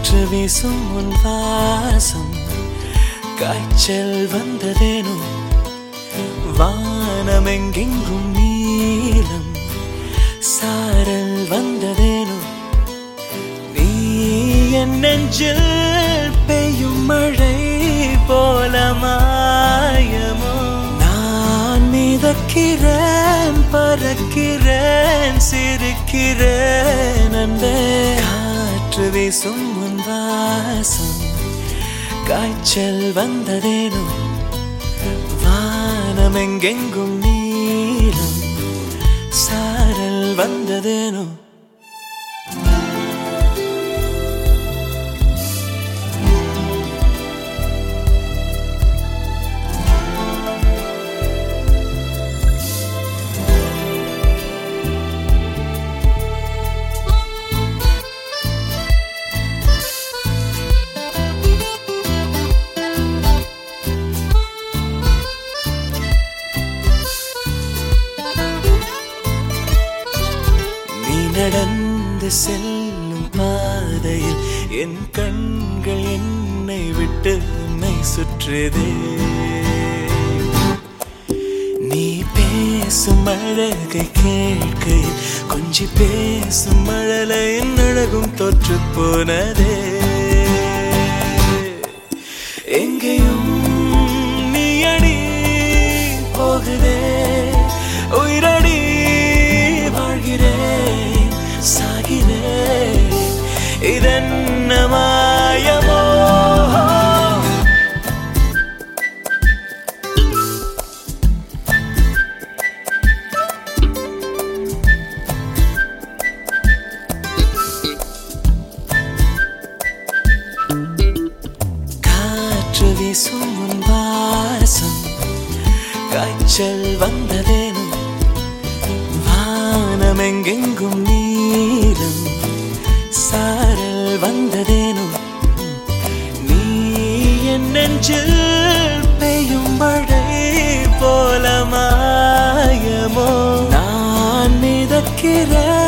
காற்று வீசும் உன் வாசம் காய்ச்சல் வந்ததேனோ வானமெங்கெங்கும் நீலம் சாரல் வந்ததேனோ நீ என் நெஞ்சில் பெய்யும் மழை போல மாயமோ நான் மிதக்கிறேன் பறக்கிறேன் சிரிக்கிறேன் அன்பே காற்று வீசும் உன் வாசம் காய்ச்சல் வந்ததேனோ வானமெங்கெங்கும் நீலம் சாரல் வந்ததேனோ நீ நடந்து செல்லும் பாதையில் என் கண்கள் என்னை விட்டு உன்னை சுற்றுதே நீ பேசும் அழகை கேட்கையில் கொஞ்சி பேசும் மழலையின் அழகும் தொற்று போனதே எங்கேயும் நீ அடி போகுதே உயிரடி வாழ்கிறேன் சாகிறேன் இதென்ன மாயமோ காற்று வீசும் உன் வாசம் காய்ச்சல் வந்ததேனோ வானமெங்கெங்கும் நீலம் சாரல் வந்ததேனோ நீ என் நெஞ்சில் பெய்யும் மழை போல மாயமோ நான் மிதக்கிறேன்